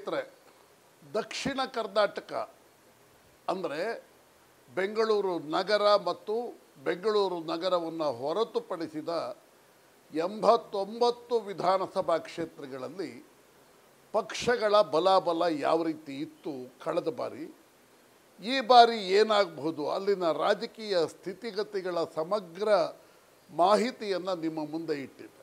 ಸ್ನೇಹಿತರೆ ದಕ್ಷಿಣ ಕರ್ನಾಟಕ ಅಂದರೆ ಬೆಂಗಳೂರು ನಗರ ಮತ್ತು ಬೆಂಗಳೂರು ನಗರವನ್ನು ಹೊರತುಪಡಿಸಿದ ಎಂಬತ್ತೊಂಬತ್ತು ವಿಧಾನಸಭಾ ಕ್ಷೇತ್ರಗಳಲ್ಲಿ ಪಕ್ಷಗಳ ಬಲಾಬಲ ಯಾವ ರೀತಿ ಇತ್ತು ಕಳೆದ ಬಾರಿ ಈ ಬಾರಿ ಏನಾಗಬಹುದು ಅಲ್ಲಿನ ರಾಜಕೀಯ ಸ್ಥಿತಿಗತಿಗಳ ಸಮಗ್ರ ಮಾಹಿತಿಯನ್ನು ನಿಮ್ಮ ಮುಂದೆ ಇಟ್ಟಿದ್ದೆ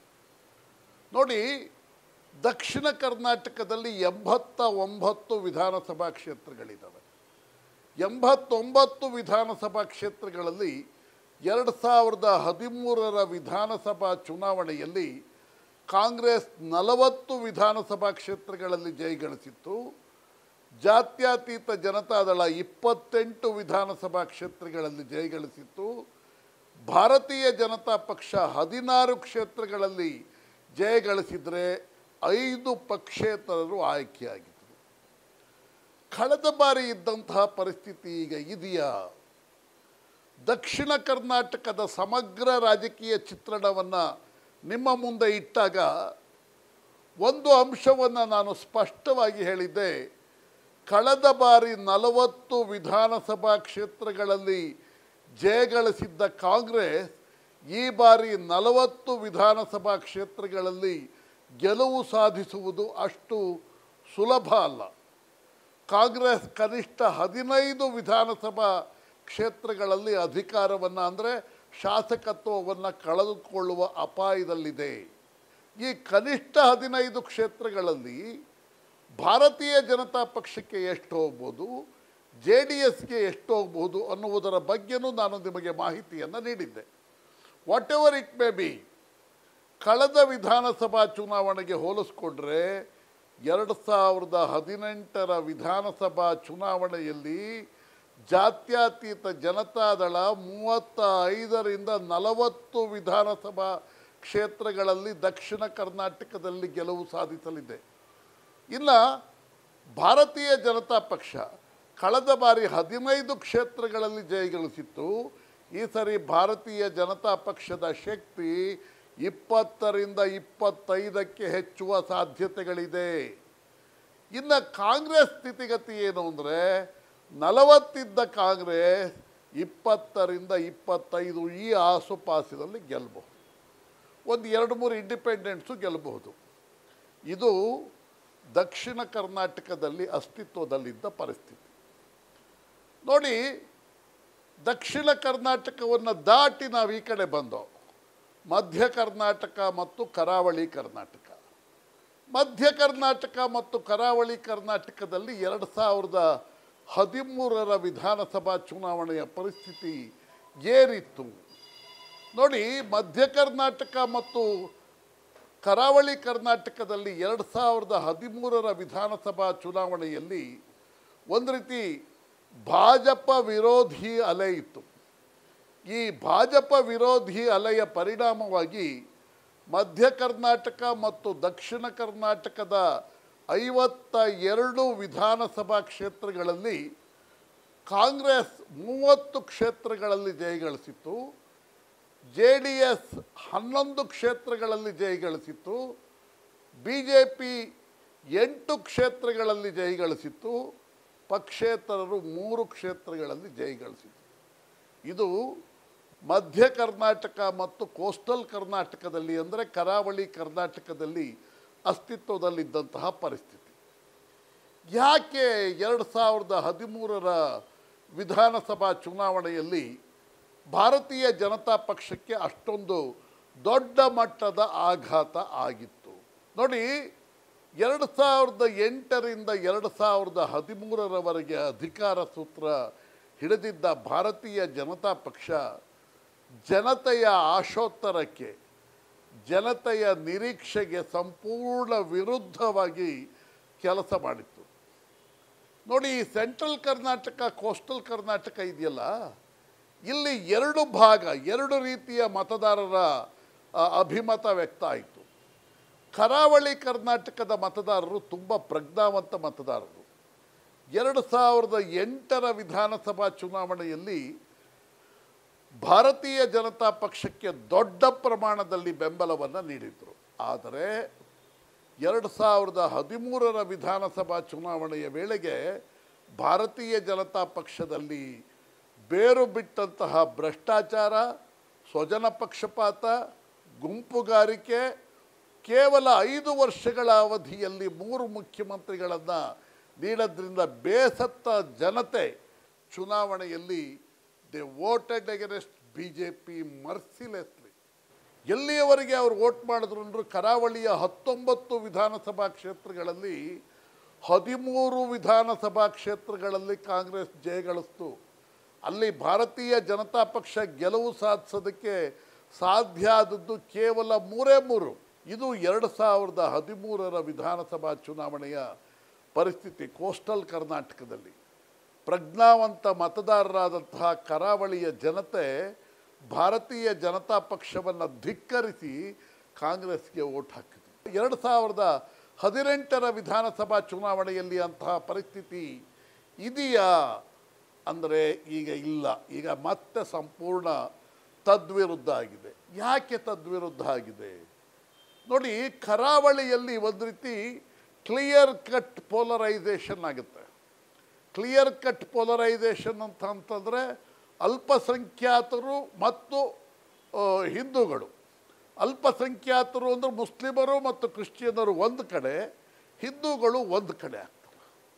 ನೋಡಿ ದಕ್ಷಿಣ ಕರ್ನಾಟಕದಲ್ಲಿ ಎಂಬತ್ತ ಒಂಬತ್ತು ವಿಧಾನಸಭಾ ಕ್ಷೇತ್ರಗಳಿದ್ದಾವೆ ಎಂಬತ್ತೊಂಬತ್ತು ವಿಧಾನಸಭಾ ಕ್ಷೇತ್ರಗಳಲ್ಲಿ ಎರಡು ಸಾವಿರದ ಹದಿಮೂರರ ವಿಧಾನಸಭಾ ಚುನಾವಣೆಯಲ್ಲಿ ಕಾಂಗ್ರೆಸ್ ನಲವತ್ತು ವಿಧಾನಸಭಾ ಕ್ಷೇತ್ರಗಳಲ್ಲಿ ಜಯಗಳಿಸಿತ್ತು ಜಾತ್ಯತೀತ ಜನತಾದಳ ಇಪ್ಪತ್ತೆಂಟು ವಿಧಾನಸಭಾ ಕ್ಷೇತ್ರಗಳಲ್ಲಿ ಜಯಗಳಿಸಿತ್ತು ಭಾರತೀಯ ಜನತಾ ಪಕ್ಷ ಹದಿನಾರು ಕ್ಷೇತ್ರಗಳಲ್ಲಿ ಜಯಗಳಿಸಿದರೆ ಐದು ಪಕ್ಷೇತರರು ಆಯ್ಕೆಯಾಗಿದ್ದರು ಕಳೆದ ಬಾರಿ ಇದ್ದಂತಹ ಪರಿಸ್ಥಿತಿ ಈಗ ಇದೆಯಾ ದಕ್ಷಿಣ ಕರ್ನಾಟಕದ ಸಮಗ್ರ ರಾಜಕೀಯ ಚಿತ್ರಣವನ್ನು ನಿಮ್ಮ ಮುಂದೆ ಇಟ್ಟಾಗ ಒಂದು ಅಂಶವನ್ನು ನಾನು ಸ್ಪಷ್ಟವಾಗಿ ಹೇಳಿದ್ದೆ ಕಳೆದ ಬಾರಿ ನಲವತ್ತು ವಿಧಾನಸಭಾ ಕ್ಷೇತ್ರಗಳಲ್ಲಿ ಜಯಗಳಿಸಿದ್ದ ಕಾಂಗ್ರೆಸ್ ಈ ಬಾರಿ ನಲವತ್ತು ವಿಧಾನಸಭಾ ಕ್ಷೇತ್ರಗಳಲ್ಲಿ ಗೆಲುವು ಸಾಧಿಸುವುದು ಅಷ್ಟು ಸುಲಭ ಅಲ್ಲ ಕಾಂಗ್ರೆಸ್ ಕನಿಷ್ಠ ಹದಿನೈದು ವಿಧಾನಸಭಾ ಕ್ಷೇತ್ರಗಳಲ್ಲಿ ಅಧಿಕಾರವನ್ನು ಅಂದರೆ ಶಾಸಕತ್ವವನ್ನು ಕಳೆದುಕೊಳ್ಳುವ ಅಪಾಯದಲ್ಲಿದೆ ಈ ಕನಿಷ್ಠ ಹದಿನೈದು ಕ್ಷೇತ್ರಗಳಲ್ಲಿ ಭಾರತೀಯ ಜನತಾ ಪಕ್ಷಕ್ಕೆ ಎಷ್ಟು ಹೋಗ್ಬೋದು ಜೆ ಡಿ ಎಸ್ಗೆ ಎಷ್ಟು ಹೋಗ್ಬೋದು ಅನ್ನುವುದರ ಬಗ್ಗೆನೂ ನಾನು ನಿಮಗೆ ಮಾಹಿತಿಯನ್ನು ನೀಡಿದ್ದೆ whatever it may be ಕಳೆದ ವಿಧಾನಸಭಾ ಚುನಾವಣೆಗೆ ಹೋಲಿಸ್ಕೊಂಡ್ರೆ ಎರಡು ಸಾವಿರದ ಹದಿನೆಂಟರ ವಿಧಾನಸಭಾ ಚುನಾವಣೆಯಲ್ಲಿ ಜಾತ್ಯತೀತ ಜನತಾದಳ ಮೂವತ್ತ ಐದರಿಂದ ನಲವತ್ತು ವಿಧಾನಸಭಾ ಕ್ಷೇತ್ರಗಳಲ್ಲಿ ದಕ್ಷಿಣ ಕರ್ನಾಟಕದಲ್ಲಿ ಗೆಲುವು ಸಾಧಿಸಲಿದೆ ಇನ್ನು ಭಾರತೀಯ ಜನತಾ ಪಕ್ಷ ಕಳೆದ ಬಾರಿ ಹದಿನೈದು ಕ್ಷೇತ್ರಗಳಲ್ಲಿ ಜಯಗಳಿಸಿತ್ತು ಈ ಸರಿ ಭಾರತೀಯ ಜನತಾ ಪಕ್ಷದ ಶಕ್ತಿ ಇಪ್ಪತ್ತರಿಂದ ಇಪ್ಪತ್ತೈದಕ್ಕೆ ಹೆಚ್ಚುವ ಸಾಧ್ಯತೆಗಳಿದೆ ಇನ್ನು ಕಾಂಗ್ರೆಸ್ ಸ್ಥಿತಿಗತಿ ಏನು ಅಂದರೆ ನಲವತ್ತಿದ್ದ ಕಾಂಗ್ರೆಸ್ ಇಪ್ಪತ್ತರಿಂದ ಇಪ್ಪತ್ತೈದು ಈ ಆಸುಪಾಸಿನಲ್ಲಿ ಗೆಲ್ಲಬಹುದು ಒಂದು ಎರಡು ಮೂರು ಇಂಡಿಪೆಂಡೆಂಟ್ಸು ಗೆಲ್ಲಬಹುದು ಇದು ದಕ್ಷಿಣ ಕರ್ನಾಟಕದಲ್ಲಿ ಅಸ್ತಿತ್ವದಲ್ಲಿದ್ದ ಪರಿಸ್ಥಿತಿ ನೋಡಿ ದಕ್ಷಿಣ ಕರ್ನಾಟಕವನ್ನು ದಾಟಿ ನಾವು ಈ ಕಡೆ ಬಂದೋ ಮಧ್ಯ ಕರ್ನಾಟಕ ಮತ್ತು ಕರಾವಳಿ ಕರ್ನಾಟಕ ಮಧ್ಯ ಕರ್ನಾಟಕ ಮತ್ತು ಕರಾವಳಿ ಕರ್ನಾಟಕದಲ್ಲಿ ಎರಡು ಸಾವಿರದ ಹದಿಮೂರರ ವಿಧಾನಸಭಾ ಚುನಾವಣೆಯ ಪರಿಸ್ಥಿತಿ ಏನಿತ್ತು ನೋಡಿ ಮಧ್ಯ ಕರ್ನಾಟಕ ಮತ್ತು ಕರಾವಳಿ ಕರ್ನಾಟಕದಲ್ಲಿ ಎರಡು ಸಾವಿರದ ಹದಿಮೂರರ ವಿಧಾನಸಭಾ ಚುನಾವಣೆಯಲ್ಲಿ ಒಂದು ರೀತಿ ಭಾಜಪ ವಿರೋಧಿ ಅಲೆ ಇತ್ತು ಈ ಭಾಜಪ ವಿರೋಧಿ ಅಲೆಯ ಪರಿಣಾಮವಾಗಿ ಮಧ್ಯ ಕರ್ನಾಟಕ ಮತ್ತು ದಕ್ಷಿಣ ಕರ್ನಾಟಕದ ಐವತ್ತ ಎರಡು ವಿಧಾನಸಭಾ ಕ್ಷೇತ್ರಗಳಲ್ಲಿ ಕಾಂಗ್ರೆಸ್ ಮೂವತ್ತು ಕ್ಷೇತ್ರಗಳಲ್ಲಿ ಜಯಗಳಿಸಿತ್ತು ಜೆ ಡಿ ಎಸ್ ಹನ್ನೊಂದು ಕ್ಷೇತ್ರಗಳಲ್ಲಿ ಜಯಗಳಿಸಿತ್ತು ಬಿ ಜೆ ಪಿ ಎಂಟು ಕ್ಷೇತ್ರಗಳಲ್ಲಿ ಜಯಗಳಿಸಿತ್ತು ಪಕ್ಷೇತರರು ಮೂರು ಕ್ಷೇತ್ರಗಳಲ್ಲಿ ಜಯಗಳಿಸಿತು ಇದು ಮಧ್ಯ ಕರ್ನಾಟಕ ಮತ್ತು ಕೋಸ್ಟಲ್ ಕರ್ನಾಟಕದಲ್ಲಿ ಅಂದರೆ ಕರಾವಳಿ ಕರ್ನಾಟಕದಲ್ಲಿ ಅಸ್ತಿತ್ವದಲ್ಲಿದ್ದಂತಹ ಪರಿಸ್ಥಿತಿ ಯಾಕೆ ಎರಡು ಸಾವಿರದ ಹದಿಮೂರರ ವಿಧಾನಸಭಾ ಚುನಾವಣೆಯಲ್ಲಿ ಭಾರತೀಯ ಜನತಾ ಪಕ್ಷಕ್ಕೆ ಅಷ್ಟೊಂದು ದೊಡ್ಡ ಮಟ್ಟದ ಆಘಾತ ಆಗಿತ್ತು ನೋಡಿ ಎರಡು ಸಾವಿರದ ಎಂಟರಿಂದ ಎರಡು ಸಾವಿರದ ಹದಿಮೂರರವರೆಗೆ ಅಧಿಕಾರ ಸೂತ್ರ ಹಿಡಿದಿದ್ದ ಭಾರತೀಯ ಜನತಾ ಪಕ್ಷ ಜನತೆಯ ಆಶೋತ್ತರಕ್ಕೆ ಜನತೆಯ ನಿರೀಕ್ಷೆಗೆ ಸಂಪೂರ್ಣ ವಿರುದ್ಧವಾಗಿ ಕೆಲಸ ಮಾಡಿತ್ತು ನೋಡಿ ಈ ಸೆಂಟ್ರಲ್ ಕರ್ನಾಟಕ ಕೋಸ್ಟಲ್ ಕರ್ನಾಟಕ ಇದೆಯಲ್ಲ ಇಲ್ಲಿ ಎರಡು ಭಾಗ ಎರಡು ರೀತಿಯ ಮತದಾರರ ಆ, ಅಭಿಮತ ವ್ಯಕ್ತ ಆಯಿತು ಕರಾವಳಿ ಕರ್ನಾಟಕದ ಮತದಾರರು ತುಂಬ ಪ್ರಜ್ಞಾವಂತ ಮತದಾರರು ಎರಡು ಸಾವಿರದ ಎಂಟರ ವಿಧಾನಸಭಾ ಚುನಾವಣೆಯಲ್ಲಿ ಭಾರತೀಯ ಜನತಾ ಪಕ್ಷಕ್ಕೆ ದೊಡ್ಡ ಪ್ರಮಾಣದಲ್ಲಿ ಬೆಂಬಲವನ್ನು ನೀಡಿದರು ಆದರೆ ಎರಡು ಸಾವಿರದ ಹದಿಮೂರರ ವಿಧಾನಸಭಾ ಚುನಾವಣೆಯ ವೇಳೆಗೆ ಭಾರತೀಯ ಜನತಾ ಪಕ್ಷದಲ್ಲಿ ಬೇರು ಬಿಟ್ಟಂತಹ ಭ್ರಷ್ಟಾಚಾರ ಸ್ವಜನ ಪಕ್ಷಪಾತ ಗುಂಪುಗಾರಿಕೆ ಕೇವಲ ಐದು ವರ್ಷಗಳ ಅವಧಿಯಲ್ಲಿ ಮೂರು ಮುಖ್ಯಮಂತ್ರಿಗಳನ್ನು ನೀಡೋದ್ರಿಂದ ಬೇಸತ್ತ ಜನತೆ ಚುನಾವಣೆಯಲ್ಲಿ they voted against B J P mercilessly ಎಲ್ಲಿಯವರೆಗೆ ಅವರು ವೋಟ್ ಮಾಡಿದ್ರು ಅಂದ್ರೆ ಕರಾವಳಿಯ ಹತ್ತೊಂಬತ್ತು ವಿಧಾನಸಭಾ ಕ್ಷೇತ್ರಗಳಲ್ಲಿ ಹದಿಮೂರು ವಿಧಾನಸಭಾ ಕ್ಷೇತ್ರಗಳಲ್ಲಿ ಕಾಂಗ್ರೆಸ್ ಜಯಗಳಿಸ್ತು ಅಲ್ಲಿ ಭಾರತೀಯ ಜನತಾ ಪಕ್ಷ ಗೆಲುವು ಸಾಧಿಸೋದಕ್ಕೆ ಸಾಧ್ಯ ಆದದ್ದು ಕೇವಲ ಮೂರೇ ಮೂರು ಇದು ಎರಡು ಸಾವಿರದ ಹದಿಮೂರರ ವಿಧಾನಸಭಾ ಚುನಾವಣೆಯ ಪರಿಸ್ಥಿತಿ ಕೋಸ್ಟಲ್ ಕರ್ನಾಟಕದಲ್ಲಿ ಪ್ರಜ್ಞಾವಂತ ಮತದಾರರಾದಂತಹ ಕರಾವಳಿಯ ಜನತೆ ಭಾರತೀಯ ಜನತಾ ಪಕ್ಷವನ್ನು ಧಿಕ್ಕರಿಸಿ ಕಾಂಗ್ರೆಸ್ಗೆ ಓಟ್ ಹಾಕಿದ್ರು ಎರಡು ಸಾವಿರದ ಹದಿನೆಂಟರ ವಿಧಾನಸಭಾ ಚುನಾವಣೆಯಲ್ಲಿ ಅಂತಹ ಪರಿಸ್ಥಿತಿ ಇದೆಯಾ ಅಂದರೆ ಈಗ ಇಲ್ಲ ಈಗ ಮತ್ತೆ ಸಂಪೂರ್ಣ ತದ್ವಿರುದ್ಧ ಆಗಿದೆ ಯಾಕೆ ತದ್ವಿರುದ್ಧ ಆಗಿದೆ ನೋಡಿ ಕರಾವಳಿಯಲ್ಲಿ ಒಂದು ರೀತಿ ಕ್ಲಿಯರ್ ಕಟ್ ಪೋಲರೈಸೇಷನ್ ಆಗುತ್ತೆ ಕ್ಲಿಯರ್ ಕಟ್ ಪೋಲರೈಸೇಷನ್ ಅಂತ ಅಂತಂದರೆ ಅಲ್ಪಸಂಖ್ಯಾತರು ಮತ್ತು ಆ, ಹಿಂದೂಗಳು ಅಲ್ಪಸಂಖ್ಯಾತರು ಅಂದರೆ ಮುಸ್ಲಿಮರು ಮತ್ತು ಕ್ರಿಶ್ಚಿಯನ್ನರು ಒಂದು ಕಡೆ ಹಿಂದೂಗಳು ಒಂದು ಕಡೆ ಆಗ್ತಾರೆ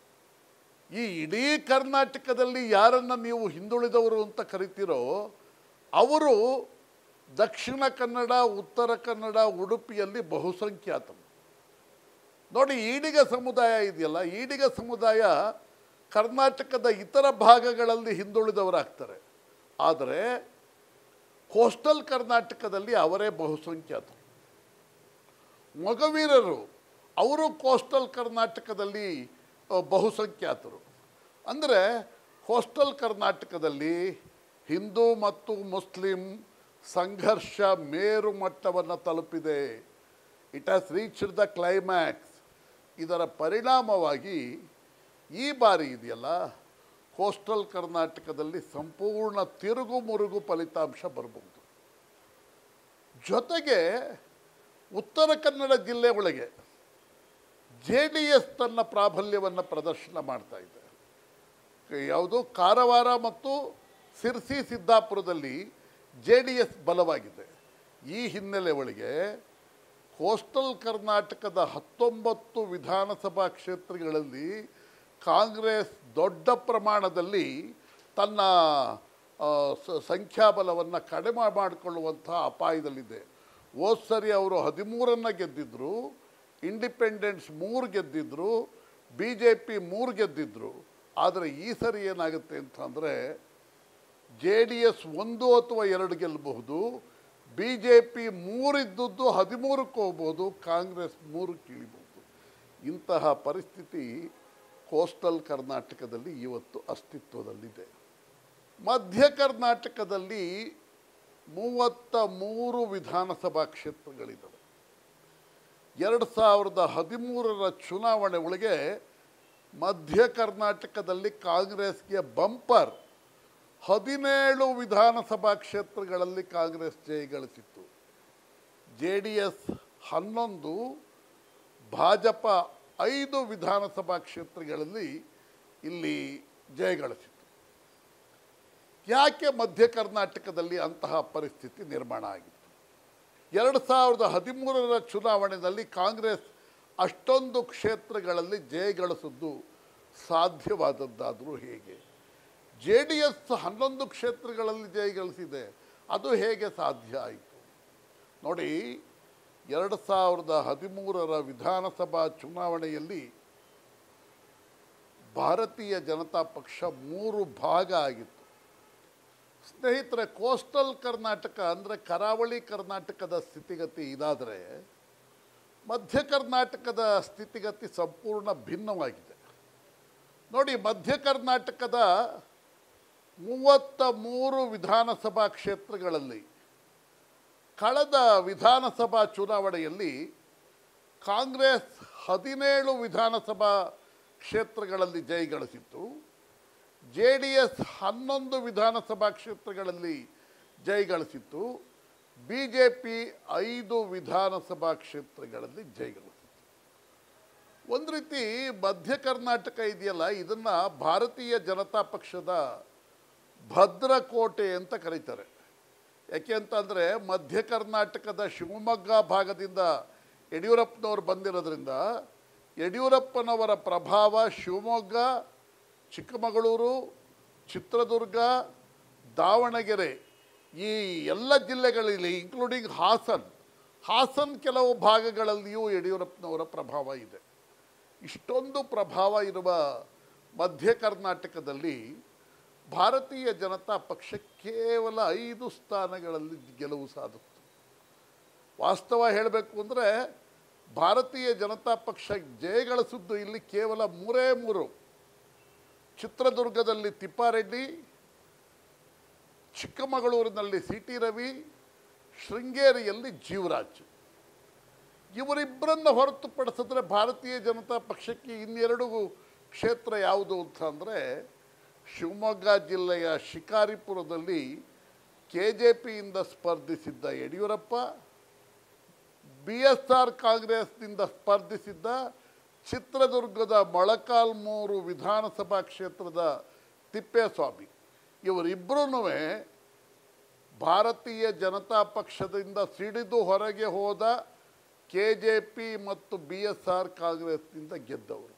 ಈ ಇಡೀ ಕರ್ನಾಟಕದಲ್ಲಿ ಯಾರನ್ನು ನೀವು ಹಿಂದುಳಿದವರು ಅಂತ ಕರಿತೀರೋ ಅವರು ದಕ್ಷಿಣ ಕನ್ನಡ ಉತ್ತರ ಕನ್ನಡ ಉಡುಪಿಯಲ್ಲಿ ಬಹುಸಂಖ್ಯಾತರು ನೋಡಿ ಈಡಿಗ ಸಮುದಾಯ ಇದೆಯಲ್ಲ ಈಡಿಗ ಸಮುದಾಯ ಕರ್ನಾಟಕದ ಇತರ ಭಾಗಗಳಲ್ಲಿ ಹಿಂದುಳಿದವರಾಗ್ತಾರೆ ಆದರೆ ಕೋಸ್ಟಲ್ ಕರ್ನಾಟಕದಲ್ಲಿ ಅವರೇ ಬಹುಸಂಖ್ಯಾತರು ಮೊಗವೀರರು ಅವರು ಕೋಸ್ಟಲ್ ಕರ್ನಾಟಕದಲ್ಲಿ ಅ, ಬಹುಸಂಖ್ಯಾತರು ಅಂದರೆ ಕೋಸ್ಟಲ್ ಕರ್ನಾಟಕದಲ್ಲಿ ಹಿಂದೂ ಮತ್ತು ಮುಸ್ಲಿಂ ಸಂಘರ್ಷ ಮೇರು ಮಟ್ಟವನ್ನು ತಲುಪಿದೆ it has reached the climax ಇದರ ಪರಿಣಾಮವಾಗಿ ಈ ಬಾರಿ ಇದೆಯಲ್ಲ ಕೋಸ್ಟಲ್ ಕರ್ನಾಟಕದಲ್ಲಿ ಸಂಪೂರ್ಣ ತಿರುಗು ಮುರುಗು ಫಲಿತಾಂಶ ಬರಬಹುದು ಜೊತೆಗೆ ಉತ್ತರ ಕನ್ನಡ ಜಿಲ್ಲೆ ಒಳಗೆ ಜೆ ಡಿ ಎಸ್ ತನ್ನ ಪ್ರಾಬಲ್ಯವನ್ನು ಪ್ರದರ್ಶನ ಮಾಡ್ತಾ ಇದೆ ಯಾವುದು ಕಾರವಾರ ಮತ್ತು ಸಿರ್ಸಿ ಸಿದ್ದಾಪುರದಲ್ಲಿ ಜೆ ಡಿ ಎಸ್ ಬಲವಾಗಿದೆ ಈ ಹಿನ್ನೆಲೆ ಒಳಗೆ ಕೋಸ್ಟಲ್ ಕರ್ನಾಟಕದ ಹತ್ತೊಂಬತ್ತು ವಿಧಾನಸಭಾ ಕ್ಷೇತ್ರಗಳಲ್ಲಿ ಕಾಂಗ್ರೆಸ್ ದೊಡ್ಡ ಪ್ರಮಾಣದಲ್ಲಿ ತನ್ನ ಆ, ಸ- ಸಂಖ್ಯಾಬಲವನ್ನು ಕಡಿಮೆ ಮಾಡಿಕೊಳ್ಳುವಂಥ ಅಪಾಯದಲ್ಲಿದೆ ಹೋದ ಸರಿ ಅವರು ಹದಿಮೂರನ್ನು ಗೆದ್ದಿದ್ರು ಇಂಡಿಪೆಂಡೆನ್ಸ್ ಮೂರು ಗೆದ್ದಿದ್ರು ಬಿ ಜೆ ಪಿ ಮೂರು ಗೆದ್ದಿದ್ರು ಆದರೆ ಈ ಸರಿ ಏನಾಗುತ್ತೆ ಅಂತಂದರೆ ಜೆ ಡಿ ಎಸ್ ಒಂದು ಅಥವಾ ಎರಡು ಗೆಲ್ಲಬಹುದು ಬಿ ಜೆ ಪಿ ಮೂರಿದ್ದದ್ದು ಹದಿಮೂರಕ್ಕೆ ಹೋಗ್ಬೋದು ಕಾಂಗ್ರೆಸ್ ಮೂರಕ್ಕೆ ಇಳಿಬಹುದು ಇಂತಹ ಪರಿಸ್ಥಿತಿ ಕೋಸ್ಟಲ್ ಕರ್ನಾಟಕದಲ್ಲಿ ಇವತ್ತು ಅಸ್ತಿತ್ವದಲ್ಲಿದೆ ಮಧ್ಯ ಕರ್ನಾಟಕದಲ್ಲಿ ಮೂವತ್ತ ಮೂರು ವಿಧಾನಸಭಾ ಕ್ಷೇತ್ರಗಳಿದ್ದಾವೆ ಎರಡು ಸಾವಿರದ ಹದಿಮೂರರ ಚುನಾವಣೆ ಒಳಗೆ ಮಧ್ಯ ಕರ್ನಾಟಕದಲ್ಲಿ ಕಾಂಗ್ರೆಸ್ಗೆ ಬಂಪರ್ ಹದಿನೇಳು ವಿಧಾನಸಭಾ ಕ್ಷೇತ್ರಗಳಲ್ಲಿ ಕಾಂಗ್ರೆಸ್ ಜಯಗಳಿಸಿತ್ತು ಜೆ ಡಿ ಎಸ್ ಹನ್ನೊಂದು ಭಾಜಪ ಐದು ವಿಧಾನಸಭಾ ಕ್ಷೇತ್ರಗಳಲ್ಲಿ ಇಲ್ಲಿ ಜಯಗಳಿಸಿತು ಯಾಕೆ ಮಧ್ಯ ಕರ್ನಾಟಕದಲ್ಲಿ ಅಂತಹ ಪರಿಸ್ಥಿತಿ ನಿರ್ಮಾಣ ಆಗಿತ್ತು ಎರಡು ಸಾವಿರದ ಹದಿಮೂರರ ಚುನಾವಣೆಯಲ್ಲಿ ಕಾಂಗ್ರೆಸ್ ಅಷ್ಟೊಂದು ಕ್ಷೇತ್ರಗಳಲ್ಲಿ ಜಯಗಳಿಸಿದ್ದು ಸಾಧ್ಯವಾದದ್ದಾದರೂ ಹೇಗೆ ಜೆ ಡಿ ಎಸ್ ಹನ್ನೊಂದು ಕ್ಷೇತ್ರಗಳಲ್ಲಿ ಜಯಗಳಿಸಿದೆ ಅದು ಹೇಗೆ ಸಾಧ್ಯ ಆಯಿತು ನೋಡಿ ಎರಡು ಸಾವಿರದ ಹದಿಮೂರರ ವಿಧಾನಸಭಾ ಚುನಾವಣೆಯಲ್ಲಿ ಭಾರತೀಯ ಜನತಾ ಪಕ್ಷ ಮೂರು ಭಾಗ ಆಗಿತ್ತು ಸ್ನೇಹಿತರೆ ಕೋಸ್ಟಲ್ ಕರ್ನಾಟಕ ಅಂದರೆ ಕರಾವಳಿ ಕರ್ನಾಟಕದ ಸ್ಥಿತಿಗತಿ ಇದಾದರೆ ಮಧ್ಯ ಕರ್ನಾಟಕದ ಸ್ಥಿತಿಗತಿ ಸಂಪೂರ್ಣ ಭಿನ್ನವಾಗಿದೆ ನೋಡಿ ಮಧ್ಯ ಕರ್ನಾಟಕದ ಮೂವತ್ತ ಮೂರು ವಿಧಾನಸಭಾ ಕ್ಷೇತ್ರಗಳಲ್ಲಿ ಕಳೆದ ವಿಧಾನಸಭಾ ಚುನಾವಣೆಯಲ್ಲಿ ಕಾಂಗ್ರೆಸ್ ಹದಿನೇಳು ವಿಧಾನಸಭಾ ಕ್ಷೇತ್ರಗಳಲ್ಲಿ ಜಯಗಳಿಸಿತ್ತು ಜೆ ಡಿ ಎಸ್ ಹನ್ನೊಂದು ವಿಧಾನಸಭಾ ಕ್ಷೇತ್ರಗಳಲ್ಲಿ ಜಯಗಳಿಸಿತ್ತು ಬಿ ಜೆ ಪಿ ಐದು ವಿಧಾನಸಭಾ ಕ್ಷೇತ್ರಗಳಲ್ಲಿ ಜಯಗಳಿಸಿತ್ತು ಒಂದು ರೀತಿ ಮಧ್ಯ ಕರ್ನಾಟಕ ಇದೆಯಲ್ಲ ಇದನ್ನು ಭಾರತೀಯ ಜನತಾ ಪಕ್ಷದ ಭದ್ರಕೋಟೆ ಅಂತ ಕರೀತಾರೆ ಯಾಕೆ ಅಂತಂದರೆ ಮಧ್ಯ ಕರ್ನಾಟಕದ ಶಿವಮೊಗ್ಗ ಭಾಗದಿಂದ ಯಡಿಯೂರಪ್ಪನವರು ಬಂದಿರೋದ್ರಿಂದ ಯಡಿಯೂರಪ್ಪನವರ ಪ್ರಭಾವ ಶಿವಮೊಗ್ಗ ಚಿಕ್ಕಮಗಳೂರು ಚಿತ್ರದುರ್ಗ ದಾವಣಗೆರೆ ಈ ಎಲ್ಲ ಜಿಲ್ಲೆಗಳಲ್ಲಿ ಇನ್ಕ್ಲೂಡಿಂಗ್ ಹಾಸನ್ ಹಾಸನ್ ಕೆಲವು ಭಾಗಗಳಲ್ಲಿಯೂ ಯಡಿಯೂರಪ್ಪನವರ ಪ್ರಭಾವ ಇದೆ ಇಷ್ಟೊಂದು ಪ್ರಭಾವ ಇರುವ ಮಧ್ಯ ಕರ್ನಾಟಕದಲ್ಲಿ ಭಾರತೀಯ ಜನತಾ ಪಕ್ಷ ಕೇವಲ ಐದು ಸ್ಥಾನಗಳಲ್ಲಿ ಗೆಲುವು ಸಾಧಿತ್ತು ವಾಸ್ತವ ಹೇಳಬೇಕು ಅಂದರೆ ಭಾರತೀಯ ಜನತಾ ಪಕ್ಷ ಜಯಗಳಿಸಿದ್ದು ಇಲ್ಲಿ ಕೇವಲ ಮೂರೇ ಮೂರು ಚಿತ್ರದುರ್ಗದಲ್ಲಿ ತಿಪ್ಪಾರೆಡ್ಡಿ ಚಿಕ್ಕಮಗಳೂರಿನಲ್ಲಿ ಸಿ ಟಿ ರವಿ ಶೃಂಗೇರಿಯಲ್ಲಿ ಜೀವರಾಜ್ ಇವರಿಬ್ಬರನ್ನು ಹೊರತುಪಡಿಸಿದ್ರೆ ಭಾರತೀಯ ಜನತಾ ಪಕ್ಷಕ್ಕೆ ಇನ್ನೆರಡು ಕ್ಷೇತ್ರ ಯಾವುದು ಅಂತ ಅಂದರೆ ಶಿವಮೊಗ್ಗ ಜಿಲ್ಲೆಯ ಶಿಕಾರಿಪುರದಲ್ಲಿ ಕೆ ಜೆ ಪಿಯಿಂದ ಸ್ಪರ್ಧಿಸಿದ್ದ ಯಡಿಯೂರಪ್ಪ ಬಿ ಎಸ್ ಆರ್ ಕಾಂಗ್ರೆಸ್ನಿಂದ ಸ್ಪರ್ಧಿಸಿದ್ದ ಚಿತ್ರದುರ್ಗದ ಮೊಳಕಾಲ್ಮೂರು ವಿಧಾನಸಭಾ ಕ್ಷೇತ್ರದ ತಿಪ್ಪೇಸ್ವಾಮಿ ಇವರಿಬ್ಬರೂ ಭಾರತೀಯ ಜನತಾ ಪಕ್ಷದಿಂದ ಸಿಡಿದು ಹೊರಗೆ ಹೋದ ಕೆ ಜೆ ಪಿ ಮತ್ತು ಬಿ ಎಸ್ ಆರ್ ಕಾಂಗ್ರೆಸ್ನಿಂದ ಗೆದ್ದವರು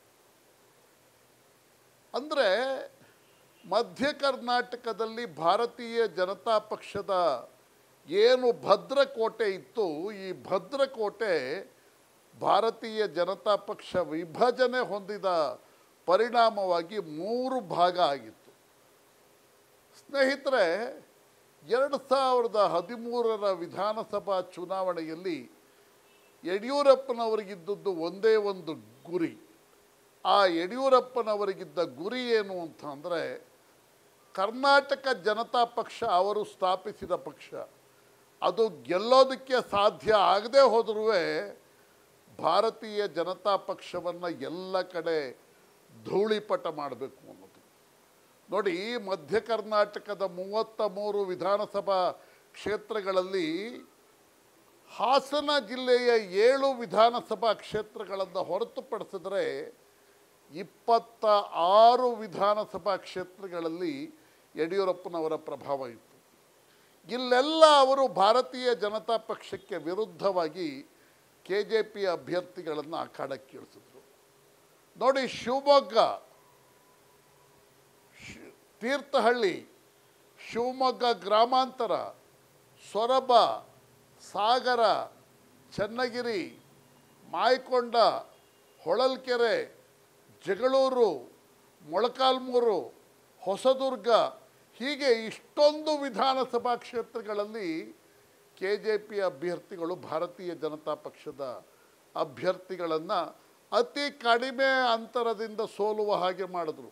ಅಂದರೆ ಮಧ್ಯ ಕರ್ನಾಟಕದಲ್ಲಿ ಭಾರತೀಯ ಜನತಾ ಪಕ್ಷದ ಏನು ಭದ್ರಕೋಟೆ ಇತ್ತು ಈ ಭದ್ರಕೋಟೆ ಭಾರತೀಯ ಜನತಾ ಪಕ್ಷ ವಿಭಜನೆ ಹೊಂದಿದ ಪರಿಣಾಮವಾಗಿ ಮೂರು ಭಾಗ ಆಗಿತ್ತು ಸ್ನೇಹಿತರೆ ಎರಡು ಸಾವಿರದ ಹದಿಮೂರರ ವಿಧಾನಸಭಾ ಚುನಾವಣೆಯಲ್ಲಿ ಯಡಿಯೂರಪ್ಪನವರಿಗಿದ್ದದ್ದು ಒಂದೇ ಒಂದು ಗುರಿ ಆ ಯಡಿಯೂರಪ್ಪನವರಿಗಿದ್ದ ಗುರಿ ಏನು ಅಂತ ಅಂದರೆ ಕರ್ನಾಟಕ ಜನತಾ ಪಕ್ಷ ಅವರು ಸ್ಥಾಪಿಸಿದ ಪಕ್ಷ ಅದು ಗೆಲ್ಲೋದಕ್ಕೆ ಸಾಧ್ಯ ಆಗದೆ ಹೋದರೂ ಭಾರತೀಯ ಜನತಾ ಪಕ್ಷವನ್ನು ಎಲ್ಲ ಕಡೆ ಧೂಳಿಪಟ ಮಾಡಬೇಕು ಅನ್ನೋದು ನೋಡಿ ಮಧ್ಯ ಕರ್ನಾಟಕದ ಮೂವತ್ತ ಮೂರು ವಿಧಾನಸಭಾ ಕ್ಷೇತ್ರಗಳಲ್ಲಿ ಹಾಸನ ಜಿಲ್ಲೆಯ ಏಳು ವಿಧಾನಸಭಾ ಕ್ಷೇತ್ರಗಳನ್ನು ಹೊರತುಪಡಿಸಿದರೆ ಇಪ್ಪತ್ತ ಆರು ವಿಧಾನಸಭಾ ಕ್ಷೇತ್ರಗಳಲ್ಲಿ ಯಡಿಯೂರಪ್ಪನವರ ಪ್ರಭಾವ ಇತ್ತು ಇಲ್ಲೆಲ್ಲ ಅವರು ಭಾರತೀಯ ಜನತಾ ಪಕ್ಷಕ್ಕೆ ವಿರುದ್ಧವಾಗಿ ಕೆ ಜೆ ಪಿ ಅಭ್ಯರ್ಥಿಗಳನ್ನು ಅಖಾಡಕ್ಕೆ ಇಳಿಸಿದ್ರು ನೋಡಿ ಶಿವಮೊಗ್ಗ ಶಿ- ತೀರ್ಥಹಳ್ಳಿ ಶಿವಮೊಗ್ಗ ಗ್ರಾಮಾಂತರ ಸೊರಬ ಸಾಗರ ಚನ್ನಗಿರಿ ಮಾಯಕೊಂಡ ಹೊಳಲ್ಕೆರೆ ಜಗಳೂರು ಮೊಳಕಾಲ್ಮೂರು ಹೊಸದುರ್ಗ ಹೀಗೆ ಇಷ್ಟೊಂದು ವಿಧಾನಸಭಾ ಕ್ಷೇತ್ರಗಳಲ್ಲಿ ಕೆ ಜೆ ಪಿ ಅಭ್ಯರ್ಥಿಗಳು ಭಾರತೀಯ ಜನತಾ ಪಕ್ಷದ ಅಭ್ಯರ್ಥಿಗಳನ್ನು ಅತಿ ಕಡಿಮೆ ಅಂತರದಿಂದ ಸೋಲುವ ಹಾಗೆ ಮಾಡಿದ್ರು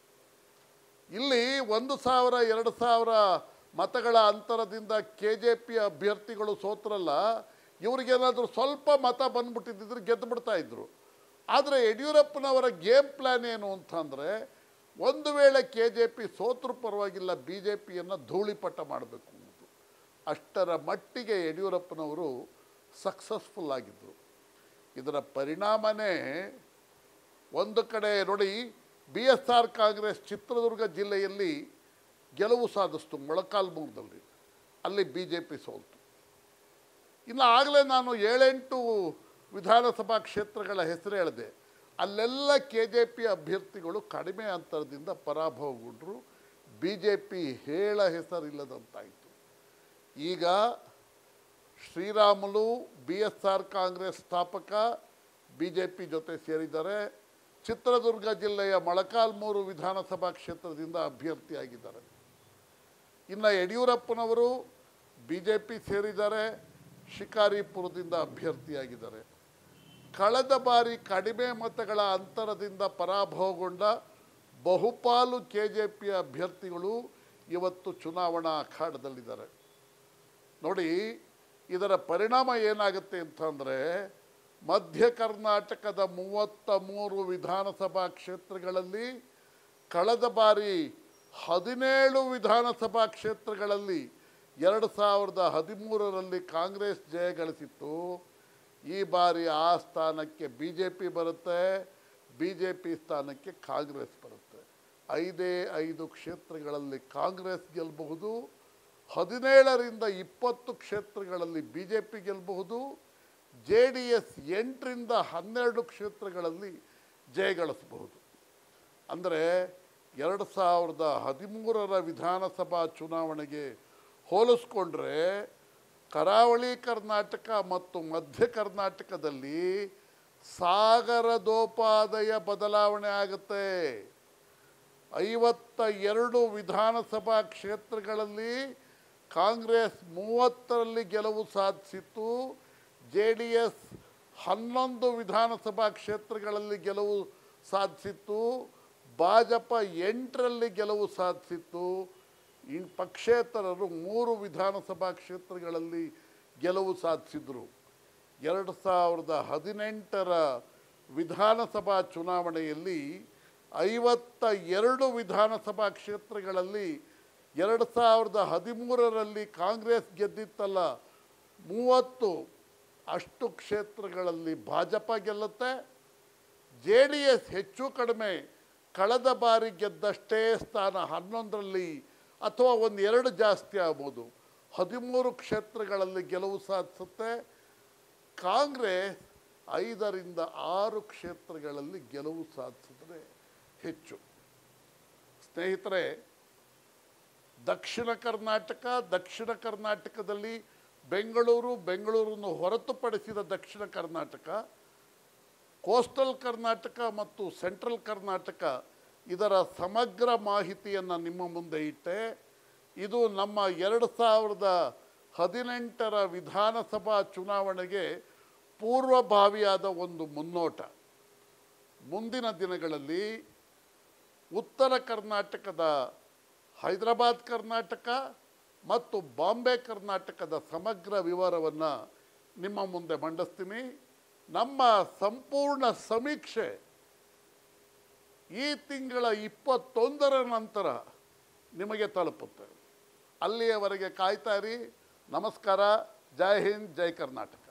ಇಲ್ಲಿ ಒಂದು ಸಾವಿರ ಎರಡು ಸಾವಿರ ಮತಗಳ ಅಂತರದಿಂದ ಕೆ ಜೆ ಪಿ ಅಭ್ಯರ್ಥಿಗಳು ಸೋತ್ರಲ್ಲ ಇವ್ರಿಗೇನಾದರೂ ಸ್ವಲ್ಪ ಮತ ಬಂದ್ಬಿಟ್ಟಿದ್ದಿದ್ರೆ ಗೆದ್ದು ಬಿಡ್ತಾ ಇದ್ರು ಆದರೆ ಯಡಿಯೂರಪ್ಪನವರ ಗೇಮ್ ಪ್ಲ್ಯಾನ್ ಏನು ಅಂತಂದರೆ ಒಂದು ವೇಳೆ ಕೆ ಜೆ ಪಿ ಸೋತ್ರು ಪರವಾಗಿಲ್ಲ ಬಿ ಜೆ ಪಿಯನ್ನು ಧೂಳಿಪಟ ಮಾಡಬೇಕು ಅನ್ನೋದು ಅಷ್ಟರ ಮಟ್ಟಿಗೆ ಯಡಿಯೂರಪ್ಪನವರು ಸಕ್ಸಸ್ಫುಲ್ ಆಗಿದ್ದರು ಇದರ ಪರಿಣಾಮನೇ ಒಂದು ಕಡೆ ನೋಡಿ B S R Congress Chitradurga ಜಿಲ್ಲೆಯಲ್ಲಿ ಗೆಲುವು ಸಾಧಿಸ್ತು ಮೊಳಕಾಲ್ಮೂರದಲ್ಲಿ ಅಲ್ಲಿ ಬಿ ಜೆ ಪಿ ಸೋಲ್ತು ಇನ್ನು ಆಗಲೇ ನಾನು ಏಳೆಂಟು ವಿಧಾನಸಭಾ ಕ್ಷೇತ್ರಗಳ ಹೆಸರು ಹೇಳಿದೆ ಅಲ್ಲೆಲ್ಲ ಕೆ ಜೆ ಪಿ ಅಭ್ಯರ್ಥಿಗಳು ಕಡಿಮೆ ಅಂತರದಿಂದ ಪರಾಭವಗೊಂಡರು ಬಿ ಜೆ ಪಿ ಹೇಳ ಹೆಸರಿಲ್ಲದಂತಾಯಿತು ಈಗ Sriramulu B S R Congress ಸ್ಥಾಪಕ ಬಿ ಜೆ ಪಿ ಜೊತೆ ಸೇರಿದ್ದಾರೆ ಚಿತ್ರದುರ್ಗ ಜಿಲ್ಲೆಯ ಮೊಳಕಾಲ್ಮೂರು ವಿಧಾನಸಭಾ ಕ್ಷೇತ್ರದಿಂದ ಅಭ್ಯರ್ಥಿಯಾಗಿದ್ದಾರೆ ಇನ್ನು ಯಡಿಯೂರಪ್ಪನವರು ಬಿ ಜೆ ಪಿ ಸೇರಿದ್ದಾರೆ ಶಿಕಾರಿಪುರದಿಂದ ಅಭ್ಯರ್ಥಿಯಾಗಿದ್ದಾರೆ ಕಳೆದ ಬಾರಿ ಕಡಿಮೆ ಮತಗಳ ಅಂತರದಿಂದ ಪರಾಭವಗೊಂಡ ಬಹುಪಾಲು ಕೆ ಜೆ ಪಿ ಅಭ್ಯರ್ಥಿಗಳು ಇವತ್ತು ಚುನಾವಣಾ ಅಖಾಡದಲ್ಲಿದ್ದಾರೆ ನೋಡಿ ಇದರ ಪರಿಣಾಮ ಏನಾಗುತ್ತೆ ಅಂತಂದರೆ ಮಧ್ಯ ಕರ್ನಾಟಕದ ಮೂವತ್ತ ಮೂರು ವಿಧಾನಸಭಾ ಕ್ಷೇತ್ರಗಳಲ್ಲಿ ಕಳೆದ ಬಾರಿ ಹದಿನೇಳು ವಿಧಾನಸಭಾ ಕ್ಷೇತ್ರಗಳಲ್ಲಿ ಎರಡು ಸಾವಿರದ ಹದಿಮೂರರಲ್ಲಿ ಕಾಂಗ್ರೆಸ್ ಜಯ ಗಳಿಸಿತ್ತು ಈ ಬಾರಿ ಆ ಸ್ಥಾನಕ್ಕೆ ಬಿ ಜೆ ಪಿ ಬರುತ್ತೆ ಬಿ ಜೆ ಪಿ ಸ್ಥಾನಕ್ಕೆ ಕಾಂಗ್ರೆಸ್ ಬರುತ್ತೆ ಐದೇ ಐದು ಕ್ಷೇತ್ರಗಳಲ್ಲಿ ಕಾಂಗ್ರೆಸ್ ಗೆಲ್ಲಬಹುದು ಹದಿನೇಳರಿಂದ ಇಪ್ಪತ್ತು ಕ್ಷೇತ್ರಗಳಲ್ಲಿ ಬಿ ಜೆ ಪಿ ಗೆಲ್ಲಬಹುದು ಜೆ ಡಿ ಎಸ್ ಎಂಟರಿಂದ ಹನ್ನೆರಡು ಕ್ಷೇತ್ರಗಳಲ್ಲಿ ಜಯಗಳಿಸಬಹುದು ಅಂದರೆ ಎರಡು ಸಾವಿರದ ಹದಿಮೂರರ ವಿಧಾನಸಭಾ ಚುನಾವಣೆಗೆ ಹೋಲಿಸ್ಕೊಂಡ್ರೆ ಕರಾವಳಿ ಕರ್ನಾಟಕ ಮತ್ತು ಮಧ್ಯ ಕರ್ನಾಟಕದಲ್ಲಿ ಸಾಗರದೋಪಾದಯ ಬದಲಾವಣೆ ಆಗುತ್ತೆ ಐವತ್ತ ಎರಡು ವಿಧಾನಸಭಾ ಕ್ಷೇತ್ರಗಳಲ್ಲಿ ಕಾಂಗ್ರೆಸ್ ಮೂವತ್ತರಲ್ಲಿ ಗೆಲುವು ಸಾಧಿಸಿತ್ತು ಜೆ ಡಿ ಎಸ್ ಹನ್ನೊಂದು ವಿಧಾನಸಭಾ ಕ್ಷೇತ್ರಗಳಲ್ಲಿ ಗೆಲುವು ಸಾಧಿಸಿತ್ತು ಭಾಜಪ ಎಂಟರಲ್ಲಿ ಗೆಲುವು ಸಾಧಿಸಿತ್ತು ಇನ್ ಪಕ್ಷೇತರರು ಮೂರು ವಿಧಾನಸಭಾ ಕ್ಷೇತ್ರಗಳಲ್ಲಿ ಗೆಲುವು ಸಾಧಿಸಿದರು ಎರಡು ಸಾವಿರದ ಹದಿನೆಂಟರ ವಿಧಾನಸಭಾ ಚುನಾವಣೆಯಲ್ಲಿ ಐವತ್ತ ಎರಡು ವಿಧಾನಸಭಾ ಕ್ಷೇತ್ರಗಳಲ್ಲಿ ಎರಡು ಸಾವಿರದ ಹದಿಮೂರರಲ್ಲಿ ಕಾಂಗ್ರೆಸ್ ಗೆದ್ದಿತ್ತಲ್ಲ ಮೂವತ್ತು ಅಷ್ಟು ಕ್ಷೇತ್ರಗಳಲ್ಲಿ ಭಾಜಪ ಗೆಲ್ಲುತ್ತೆ ಜೆ ಡಿ ಎಸ್ ಹೆಚ್ಚು ಕಡಿಮೆ ಕಳೆದ ಬಾರಿ ಗೆದ್ದಷ್ಟೇ ಸ್ಥಾನ ಹನ್ನೊಂದರಲ್ಲಿ ಅಥವಾ ಒಂದು ಎರಡು ಜಾಸ್ತಿ ಆಗ್ಬೋದು ಹದಿಮೂರು ಕ್ಷೇತ್ರಗಳಲ್ಲಿ ಗೆಲುವು ಸಾಧಿಸುತ್ತೆ ಕಾಂಗ್ರೆಸ್ ಐದರಿಂದ ಆರು ಕ್ಷೇತ್ರಗಳಲ್ಲಿ ಗೆಲುವು ಸಾಧಿಸಿದ್ರೆ ಹೆಚ್ಚು ಸ್ನೇಹಿತರೆ ದಕ್ಷಿಣ ಕರ್ನಾಟಕ ದಕ್ಷಿಣ ಕರ್ನಾಟಕದಲ್ಲಿ ಬೆಂಗಳೂರು ಬೆಂಗಳೂರನ್ನು ಹೊರತುಪಡಿಸಿದ ದಕ್ಷಿಣ ಕರ್ನಾಟಕ ಕೋಸ್ಟಲ್ ಕರ್ನಾಟಕ ಮತ್ತು ಸೆಂಟ್ರಲ್ ಕರ್ನಾಟಕ ಇದರ ಸಮಗ್ರ ಮಾಹಿತಿಯನ್ನು ನಿಮ್ಮ ಮುಂದೆ ಇಟ್ಟೆ ಇದು ನಮ್ಮ ಎರಡು ಸಾವಿರದ ಹದಿನೆಂಟರ ವಿಧಾನಸಭಾ ಚುನಾವಣೆಗೆ ಪೂರ್ವಭಾವಿಯಾದ ಒಂದು ಮುನ್ನೋಟ ಮುಂದಿನ ದಿನಗಳಲ್ಲಿ ಉತ್ತರ ಕರ್ನಾಟಕದ ಹೈದರಾಬಾದ್ ಕರ್ನಾಟಕ ಮತ್ತು ಬಾಂಬೆ ಕರ್ನಾಟಕದ ಸಮಗ್ರ ವಿವರವನ್ನು ನಿಮ್ಮ ಮುಂದೆ ಮಂಡಿಸ್ತೀನಿ ನಮ್ಮ ಸಂಪೂರ್ಣ ಸಮೀಕ್ಷೆ ಈ ತಿಂಗಳ ಇಪ್ಪತ್ತೊಂದರ ನಂತರ ನಿಮಗೆ ತಲುಪುತ್ತೆ ಅಲ್ಲಿಯವರೆಗೆ ಕಾಯ್ತಾ ಇರಿ ನಮಸ್ಕಾರ ಜೈ ಹಿಂದ್ ಜೈ ಕರ್ನಾಟಕ